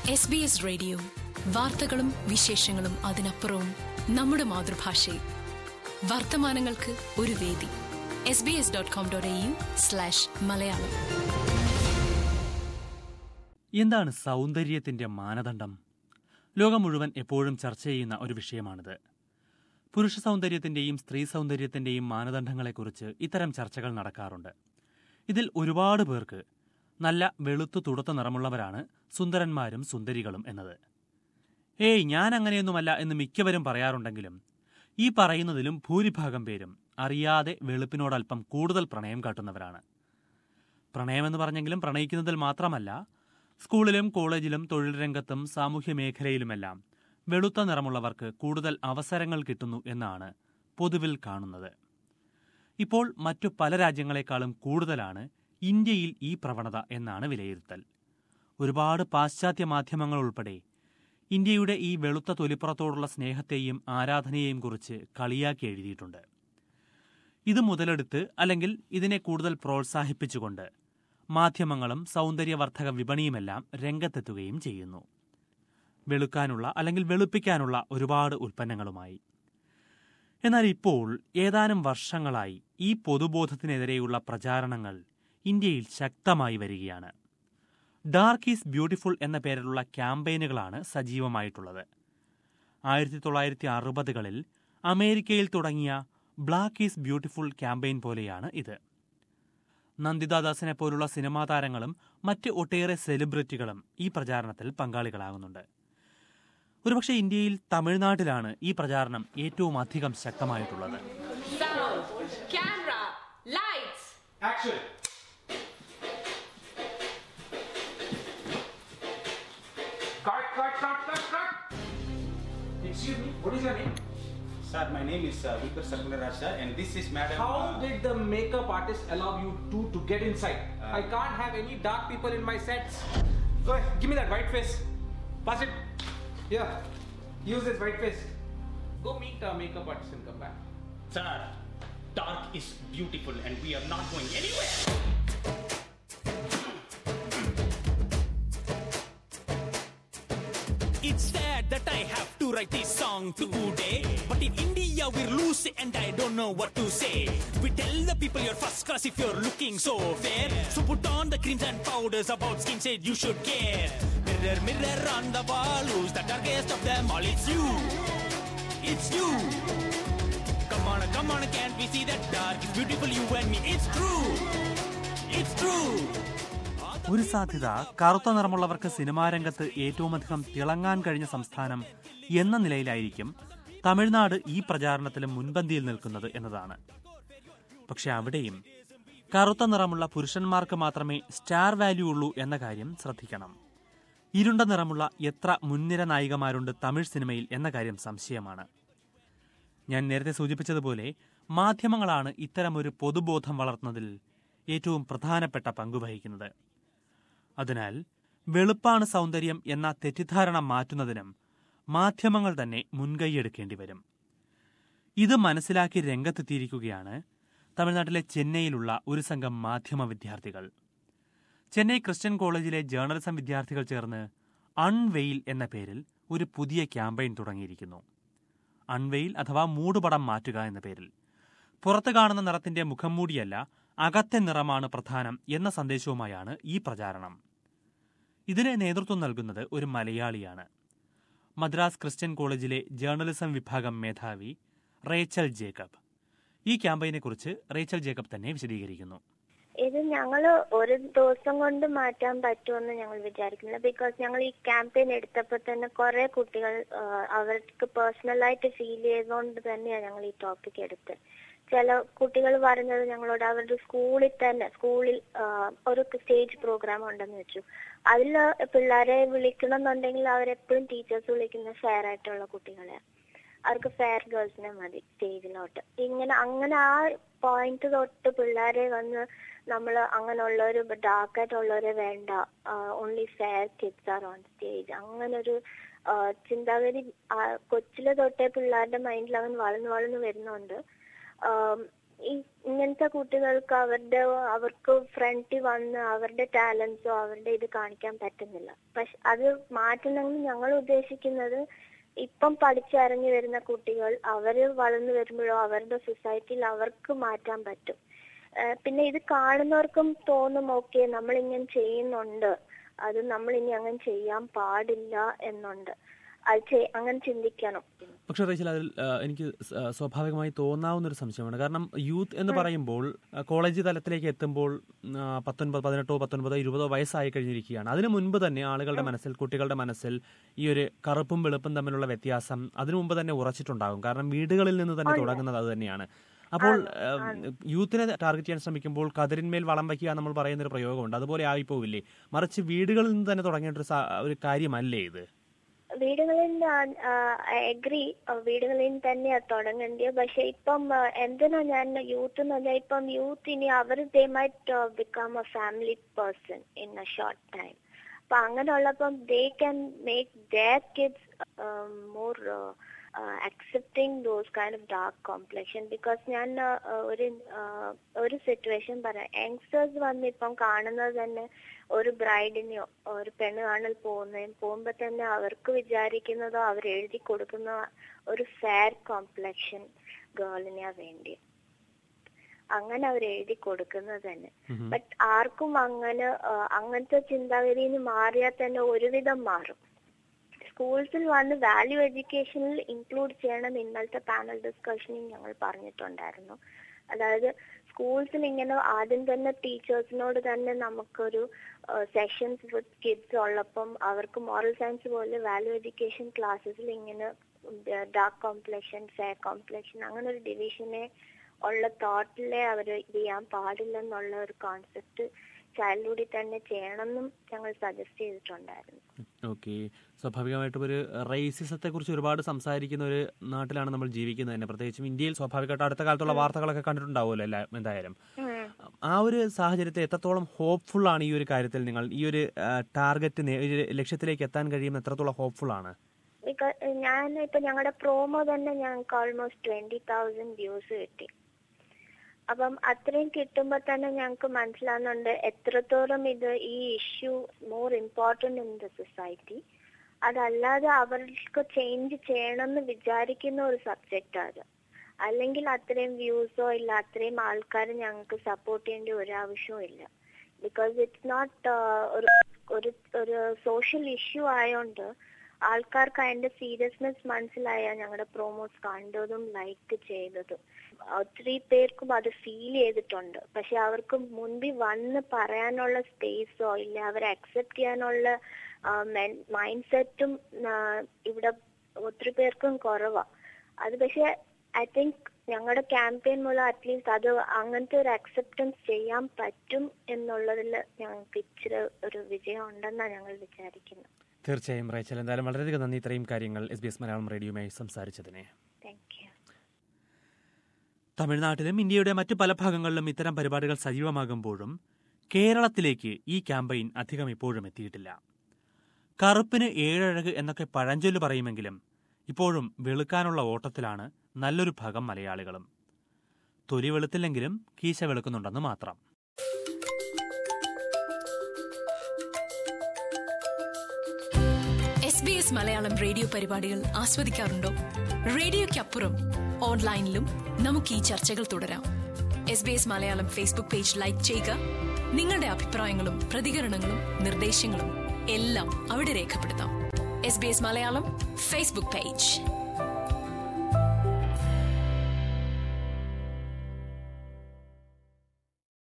S B S radio വാർത്തകളും വിശേഷങ്ങളും അതിനപ്പുറവും നമ്മുടെ മാതൃഭാഷയിൽ വർത്തമാനങ്ങൾക്ക് ഒരു വേദി S B S dot com dot A U slash Malayalam എന്താണ് സൗന്ദര്യത്തിന്റെ മാനദണ്ഡം ലോകം മുഴുവൻ എപ്പോഴും ചർച്ച ചെയ്യുന്ന ഒരു വിഷയമാണിത് പുരുഷ സൗന്ദര്യത്തിന്റെയും സ്ത്രീ സൗന്ദര്യത്തിന്റെയും മാനദണ്ഡങ്ങളെക്കുറിച്ച് ഇത്തരം ചർച്ചകൾ നടക്കാറുണ്ട് ഇതിൽ ഒരുപാട് പേർക്ക് നല്ല വെളുത്തു തുടുത്ത നിറമുള്ളവരാണ് സുന്ദരന്മാരും സുന്ദരികളും എന്നത് ഏയ് ഞാൻ അങ്ങനെയൊന്നുമല്ല എന്ന് മിക്കവരും പറയാറുണ്ടെങ്കിലും ഈ പറയുന്നതിലും ഭൂരിഭാഗം പേരും അറിയാതെ വെളുപ്പിനോടല്പം കൂടുതൽ പ്രണയം കാട്ടുന്നവരാണ് പ്രണയമെന്ന് പറഞ്ഞെങ്കിലും പ്രണയിക്കുന്നതിൽ മാത്രമല്ല സ്കൂളിലും കോളേജിലും തൊഴിൽ രംഗത്തും സാമൂഹ്യ മേഖലയിലുമെല്ലാം വെളുത്ത നിറമുള്ളവർക്ക് കൂടുതൽ അവസരങ്ങൾ കിട്ടുന്നു എന്നാണ് പൊതുവിൽ കാണുന്നത് ഇപ്പോൾ മറ്റു പല രാജ്യങ്ങളെക്കാളും കൂടുതലാണ് ഇന്ത്യയിൽ ഈ പ്രവണത എന്നാണ് വിലയിരുത്തൽ ഒരുപാട് പാശ്ചാത്യ മാധ്യമങ്ങൾ ഉൾപ്പെടെ ഇന്ത്യയുടെ ഈ വെളുത്ത തൊലിപ്പുറത്തോടുള്ള സ്നേഹത്തെയും ആരാധനയെയും കുറിച്ച് കളിയാക്കി എഴുതിയിട്ടുണ്ട് ഇത് മുതലെടുത്ത് അല്ലെങ്കിൽ ഇതിനെ കൂടുതൽ പ്രോത്സാഹിപ്പിച്ചുകൊണ്ട് മാധ്യമങ്ങളും സൗന്ദര്യവർദ്ധക വിപണിയുമെല്ലാം രംഗത്തെത്തുകയും ചെയ്യുന്നു വെളുക്കാനുള്ള അല്ലെങ്കിൽ വെളുപ്പിക്കാനുള്ള ഒരുപാട് ഉൽപ്പന്നങ്ങളുമായി എന്നാൽ ഇപ്പോൾ ഏതാനും വർഷങ്ങളായി ഈ പൊതുബോധത്തിനെതിരെയുള്ള പ്രചാരണങ്ങൾ ഇന്ത്യയിൽ ശക്തമായി വരികയാണ് ഡാർക്ക് ഈസ് ബ്യൂട്ടിഫുൾ എന്ന പേരിലുള്ള ക്യാമ്പയിനുകളാണ് സജീവമായിട്ടുള്ളത് ആയിരത്തി തൊള്ളായിരത്തി അറുപതുകളിൽ അമേരിക്കയിൽ തുടങ്ങിയ ബ്ലാക്ക് ഈസ് ബ്യൂട്ടിഫുൾ ക്യാമ്പയിൻ പോലെയാണ് ഇത് നന്ദിതാദാസിനെ പോലുള്ള സിനിമാ താരങ്ങളും മറ്റ് ഒട്ടേറെ സെലിബ്രിറ്റികളും ഈ പ്രചാരണത്തിൽ പങ്കാളികളാകുന്നുണ്ട് ഒരുപക്ഷെ ഇന്ത്യയിൽ തമിഴ്നാട്ടിലാണ് ഈ പ്രചാരണം ഏറ്റവും അധികം ശക്തമായിട്ടുള്ളത് Sound, camera, lights. Action! Cut, cut, cut, cut, cut! Excuse me, what is your name? Sir, my name is uh, Vikar Sarkundaraj sir, and this is Madam. How uh, did the makeup artist allow you two to get inside? Uh, I can't have any dark people in my sets. Go ahead, give me that white face. Pass it. Here, use this white face. Go meet a makeup artist and come back. Sir, dark is beautiful, and we are not going anywhere. It's sad that I have to write this song today. But in India, we're loose and I don't know what to say. We tell the people you're first class if you're looking so fair. So put on the creams and powders about skin said you should care. Mirror, mirror on the wall, who's the darkest of them all? It's you. It's you. Come on, come on, can't we see that dark is beautiful? You and me, it's true. It's true. ഒരു സാധ്യത കറുത്ത നിറമുള്ളവർക്ക് cinema രംഗത്ത് ഏറ്റവുമധികം തിളങ്ങാൻ കഴിഞ്ഞ സംസ്ഥാനം എന്ന നിലയിലായിരിക്കും തമിഴ്നാട് ഈ പ്രചാരണത്തിലും മുൻപന്തിയിൽ നിൽക്കുന്നത് എന്നതാണ് പക്ഷെ അവിടെയും കറുത്ത നിറമുള്ള പുരുഷന്മാർക്ക് മാത്രമേ സ്റ്റാർ വാല്യൂ ഉള്ളൂ എന്ന കാര്യം ശ്രദ്ധിക്കണം ഇരുണ്ട നിറമുള്ള എത്ര മുൻനിര നായികമാരുണ്ട് തമിഴ് സിനിമയിൽ എന്ന കാര്യം സംശയമാണ് ഞാൻ നേരത്തെ സൂചിപ്പിച്ചതുപോലെ മാധ്യമങ്ങളാണ് ഇത്തരമൊരു പൊതുബോധം വളർത്തുന്നതിൽ ഏറ്റവും പ്രധാനപ്പെട്ട പങ്കുവഹിക്കുന്നത് അതിനാൽ വെളുപ്പാണ് സൗന്ദര്യം എന്ന തെറ്റിദ്ധാരണ മാറ്റുന്നതിനും മാധ്യമങ്ങൾ തന്നെ മുൻകൈയെടുക്കേണ്ടി വരും ഇത് മനസ്സിലാക്കി രംഗത്തെത്തിയിരിക്കുകയാണ് തമിഴ്നാട്ടിലെ ചെന്നൈയിലുള്ള ഒരു സംഘം മാധ്യമ വിദ്യാർത്ഥികൾ ചെന്നൈ ക്രിസ്ത്യൻ കോളേജിലെ ജേർണലിസം വിദ്യാർത്ഥികൾ ചേർന്ന് അൺവെയിൽ എന്ന പേരിൽ ഒരു പുതിയ ക്യാമ്പയിൻ തുടങ്ങിയിരിക്കുന്നു അൺവെയിൽ അഥവാ മൂടുപടം മാറ്റുക എന്ന പേരിൽ പുറത്ത് കാണുന്ന നിറത്തിന്റെ മുഖംമൂടിയല്ല അകത്തെ നിറമാണ് പ്രധാനം എന്ന സന്ദേശവുമായാണ് ഈ പ്രചാരണം ഇതിന് നേതൃത്വം നൽകുന്നത് ഒരു മലയാളിയാണ് മദ്രാസ് ക്രിസ്ത്യൻ കോളേജിലെ ജേർണലിസം വിഭാഗം മേധാവി റേച്ചൽ ജേക്കബ് ഈ ക്യാമ്പയിനെ കുറിച്ച് റേച്ചൽ ജേക്കബ് തന്നെ വിശദീകരിക്കുന്നു ഇത് ഞങ്ങൾ ഒരു ദിവസം കൊണ്ട് മാറ്റാൻ പറ്റുമെന്ന് ഞങ്ങൾ വിചാരിക്കുന്നില്ല ബിക്കോസ് ഞങ്ങൾ ഈ ക്യാമ്പയിൻ എടുത്തപ്പോൾ തന്നെ കുറെ കുട്ടികൾ ആ, അവർക്ക് പേഴ്സണലായിട്ട് ഫീൽ ചെയ്തുകൊണ്ട് തന്നെയാണ് ഞങ്ങൾ ഈ ടോപ്പിക് എടുത്തത് ചില കുട്ടികൾ പറഞ്ഞത് ഞങ്ങളോട് അവരുടെ സ്കൂളിൽ തന്നെ സ്കൂളിൽ ആ, ഒരു സ്റ്റേജ് പ്രോഗ്രാം ഉണ്ടെന്ന് വെച്ചു അതിൽ പിള്ളേരെ വിളിക്കണം എന്നുണ്ടെങ്കിൽ അവരെപ്പോഴും ടീച്ചേഴ്സ് വിളിക്കുന്ന ഫെയർ ആയിട്ടുള്ള കുട്ടികളെ അവർക്ക് ഫെയർ ഗേൾസിനെ മതി സ്റ്റേജിലോട്ട് ഇങ്ങനെ അങ്ങനെ ആ പോയിന്റ് തൊട്ട് പിള്ളേരെ വന്ന് നമ്മൾ അങ്ങനെയുള്ളൊരു ഡാർക്ക് ആയിട്ടുള്ളവരെ വേണ്ട only fair kids are on stage അങ്ങനൊരു ആ, ചിന്താഗതി ആ, കൊച്ചിലെ തൊട്ടേ പിള്ളേരുടെ മൈൻഡിൽ അങ്ങനെ വളർന്നു വളർന്നു വരുന്നുണ്ട് ആം, ഈ ഇങ്ങനത്തെ കുട്ടികൾക്ക് അവരുടെ അവർക്ക് ഫ്രണ്ടിൽ വന്ന് അവരുടെ ടാലൻസോ അവരുടെ ഇത് കാണിക്കാൻ പറ്റുന്നില്ല പക്ഷെ അത് മാറ്റണമെങ്കിൽ ഞങ്ങൾ ഉദ്ദേശിക്കുന്നത് ഇപ്പം പഠിച്ചിറങ്ങി വരുന്ന കുട്ടികൾ അവര് വളർന്നു വരുമ്പോഴോ അവരുടെ സൊസൈറ്റിയിൽ അവർക്ക് മാറ്റാൻ പറ്റും ഏഹ് പിന്നെ ഇത് കാണുന്നവർക്കും തോന്നും ഓക്കെ നമ്മൾ ഇങ്ങനെ ചെയ്യുന്നുണ്ട് അത് നമ്മൾ ഇനി അങ്ങനെ ചെയ്യാൻ പാടില്ല എന്നുണ്ട് അത് ചെയ്- അങ്ങനെ ചിന്തിക്കണം പക്ഷേ റേച്ചൽ അതിൽ ആ, എനിക്ക് സ- ആ, സ്വാഭാവികമായി തോന്നാവുന്ന ഒരു സംശയമാണ് കാരണം യൂത്ത് എന്ന് പറയുമ്പോൾ ആ, കോളേജ് തലത്തിലേക്ക് എത്തുമ്പോൾ ആ, പത്തൊൻപത് പതിനെട്ടോ പത്തൊൻപതോ ഇരുപതോ വയസ്സായി കഴിഞ്ഞിരിക്കുകയാണ് അതിനു മുൻപ് തന്നെ ആളുകളുടെ മനസ്സിൽ കുട്ടികളുടെ മനസ്സിൽ ഈ ഒരു കറുപ്പും വെളുപ്പും തമ്മിലുള്ള വ്യത്യാസം അതിനു മുമ്പ് തന്നെ ഉറച്ചിട്ടുണ്ടാകും കാരണം വീടുകളിൽ നിന്ന് തന്നെ തുടങ്ങുന്നത് അത് തന്നെയാണ് അപ്പോൾ ആ, യൂത്തിനെ ടാർഗറ്റ് ചെയ്യാൻ ശ്രമിക്കുമ്പോൾ കതിരിന്മേൽ വളം വയ്ക്കുക എന്ന് നമ്മൾ പറയുന്ന ഒരു പ്രയോഗമുണ്ട് അതുപോലെ ആയിപ്പോവില്ലേ മറിച്ച് വീടുകളിൽ നിന്ന് തന്നെ തുടങ്ങേണ്ട ഒരു സാ- ഒരു കാര്യമല്ലേ ഇത് വീടുകളിൽ എഗ്രി വീടുകളിൽ തന്നെയാ തുടങ്ങേണ്ടത് പക്ഷെ ഇപ്പം ആ, എന്തിനാ ഞാൻ യൂത്ത് എന്ന് പറഞ്ഞാൽ ഇപ്പം യൂത്ത് ഇനി അവർ they might become a family person in a short time അപ്പൊ അങ്ങനെയുള്ളപ്പം they can make their kids more accepting those kind of dark complexion because ഞാൻ ആ, ഒരു ആ, ഒരു സിറ്റുവേഷൻ പറയാം യങ്സ്റ്റേഴ്സ് വന്ന് ഇപ്പം കാണുന്നത് തന്നെ ഒരു ബ്രൈഡിനെയോ ഒരു പെണ്ണ് കാണൽ പോകുന്നതും പോകുമ്പോ തന്നെ അവർക്ക് വിചാരിക്കുന്നതോ അവർ എഴുതി കൊടുക്കുന്ന ഒരു ഫെയർ കോംപ്ലക്ഷൻ ഗേളിനെയാ വേണ്ടി അങ്ങനെ അവർ എഴുതി കൊടുക്കുന്നത് തന്നെ ബട്ട് ആർക്കും അങ്ങനെ ആ, അങ്ങനത്തെ ചിന്താഗതിയിൽ മാറിയാൽ തന്നെ ഒരുവിധം മാറും സ്കൂൾസിൽ വന്ന് വാല്യൂ എഡ്യൂക്കേഷനിൽ ഇൻക്ലൂഡ് ചെയ്യണം ഇന്നലത്തെ പാനൽ ഡിസ്കഷനിൽ ഞങ്ങൾ പറഞ്ഞിട്ടുണ്ടായിരുന്നു അതായത് സ്കൂൾസിൽ ഇങ്ങനെ ആദ്യം തന്നെ ടീച്ചേഴ്സിനോട് തന്നെ നമുക്കൊരു സെഷൻസ് വിത്ത് കിഡ്സ് ഉള്ളപ്പം അവർക്ക് മോറൽ സയൻസ് പോലെ വാല്യൂ എഡ്യൂക്കേഷൻ ക്ലാസ്സസിൽ ഇങ്ങനെ ഡാർക്ക് കോംപ്ലക്ഷൻ ഫെയർ കോംപ്ലക്ഷൻ അങ്ങനെ ഒരു ഡിവിഷനെ ഉള്ള തോട്ടിലെ അവർ ഇത് ചെയ്യാൻ പാടില്ലെന്നുള്ള ഒരു കോൺസെപ്റ്റ് ചൈൽഡ്ഹുഡിൽ തന്നെ ചെയ്യണമെന്നും ഞങ്ങൾ സജസ്റ്റ് ചെയ്തിട്ടുണ്ടായിരുന്നു ഓക്കെ സ്വാഭാവികമായിട്ടും ഒരു റേസിസത്തെ കുറിച്ച് ഒരുപാട് സംസാരിക്കുന്ന ഒരു നാട്ടിലാണ് നമ്മൾ ജീവിക്കുന്നത് തന്നെ പ്രത്യേകിച്ചും ഇന്ത്യയിൽ സ്വാഭാവികമായിട്ട് അടുത്ത കാലത്തുള്ള വാർത്തകളൊക്കെ കണ്ടിട്ടുണ്ടാവുമല്ലോ എല്ലാ എന്തായാലും ആ ഒരു സാഹചര്യത്തെ എത്രത്തോളം ഹോപ്പ്ഫുൾ ആണ് ഈ ഒരു കാര്യത്തിൽ നിങ്ങൾ ഈ ഒരു ടാർഗറ്റ് ലക്ഷ്യത്തിലേക്ക് എത്താൻ കഴിയുന്ന എത്രത്തോളം ഹോപ്പ്ഫുൾ ആണ് ബിക്കോസ് ഞാൻ ഇപ്പൊ ഞങ്ങളുടെ പ്രോമോ തന്നെ ഞങ്ങൾക്ക് ഓൾമോസ്റ്റ് ട്വന്റി തൗസൻഡ് വ്യൂസ് കിട്ടി അപ്പം അത്രയും കിട്ടുമ്പോൾ തന്നെ ഞങ്ങൾക്ക് മനസ്സിലാവുന്നുണ്ട് എത്രത്തോളം ഇത് ഈ issue more important in the society അതല്ലാതെ അവർക്ക് ചേഞ്ച് ചെയ്യണമെന്ന് വിചാരിക്കുന്ന ഒരു സബ്ജക്റ്റ് അത് അല്ലെങ്കിൽ അത്രയും വ്യൂസോ ഇല്ല അത്രയും ആൾക്കാർ ഞങ്ങൾക്ക് സപ്പോർട്ട് ചെയ്യേണ്ട ഒരു ആവശ്യവും ഇല്ല ബിക്കോസ് ഇറ്റ്സ് നോട്ട് ഒരു ഒരു ഒരു സോഷ്യൽ ഇഷ്യൂ ആയതുകൊണ്ട് ആൾക്കാർക്ക് അതിന്റെ സീരിയസ്നെസ് മനസ്സിലായ ഞങ്ങളുടെ പ്രോമോസ് കണ്ടതും ലൈക്ക് ചെയ്തതും ഒത്തിരി പേർക്കും അത് ഫീൽ ചെയ്തിട്ടുണ്ട് പക്ഷെ അവർക്ക് മുൻപിൽ വന്ന് പറയാനുള്ള സ്പേസോ ഇല്ല അവരെ അക്സെപ്റ്റ് ചെയ്യാനുള്ള മൈൻഡ് സെറ്റും ഇവിടെ ഒത്തിരി പേർക്കും കുറവാ അത് പക്ഷെ ഐ തിങ്ക് ഞങ്ങളുടെ ക്യാമ്പയിൻ മൂലം അറ്റ്ലീസ്റ്റ് അത് അങ്ങനത്തെ ഒരു അക്സെപ്റ്റൻസ് ചെയ്യാൻ പറ്റും എന്നുള്ളതിൽ ഞങ്ങൾക്ക് ഇച്ചിരി ഒരു വിജയം ഉണ്ടെന്നാണ് ഞങ്ങൾ വിചാരിക്കുന്നത് തീർച്ചയായും റേച്ചൽ എന്തായാലും വളരെയധികം നന്ദി ഇത്രയും കാര്യങ്ങൾ എസ് ബി എസ് മലയാളം റേഡിയോയുമായി സംസാരിച്ചതിനെ താങ്ക് യു തമിഴ്നാട്ടിലും ഇന്ത്യയുടെ മറ്റു പല ഭാഗങ്ങളിലും ഇത്തരം പരിപാടികൾ സജീവമാകുമ്പോഴും കേരളത്തിലേക്ക് ഈ ക്യാമ്പയിൻ അധികം ഇപ്പോഴും എത്തിയിട്ടില്ല കറുപ്പിന് ഏഴഴക് എന്നൊക്കെ പഴഞ്ചൊല്ല് പറയുമെങ്കിലും ഇപ്പോഴും വെളുക്കാനുള്ള ഓട്ടത്തിലാണ് നല്ലൊരു ഭാഗം മലയാളികളും തൊലി വെളുത്തില്ലെങ്കിലും കീശ വെളുക്കുന്നുണ്ടെന്ന് മാത്രം S B S Malayalam radio പരിപാടികൾ ആസ്വദിക്കാറുണ്ടോ റേഡിയോയ്ക്കപ്പുറം ഓൺലൈനിലും നമുക്ക് ഈ ചർച്ചകൾ തുടരാം S B S Malayalam Facebook page like ചെയ്യുക നിങ്ങളുടെ അഭിപ്രായങ്ങളും പ്രതികരണങ്ങളും നിർദ്ദേശങ്ങളും എല്ലാം അവിടെ രേഖപ്പെടുത്താം S B S Malayalam Facebook page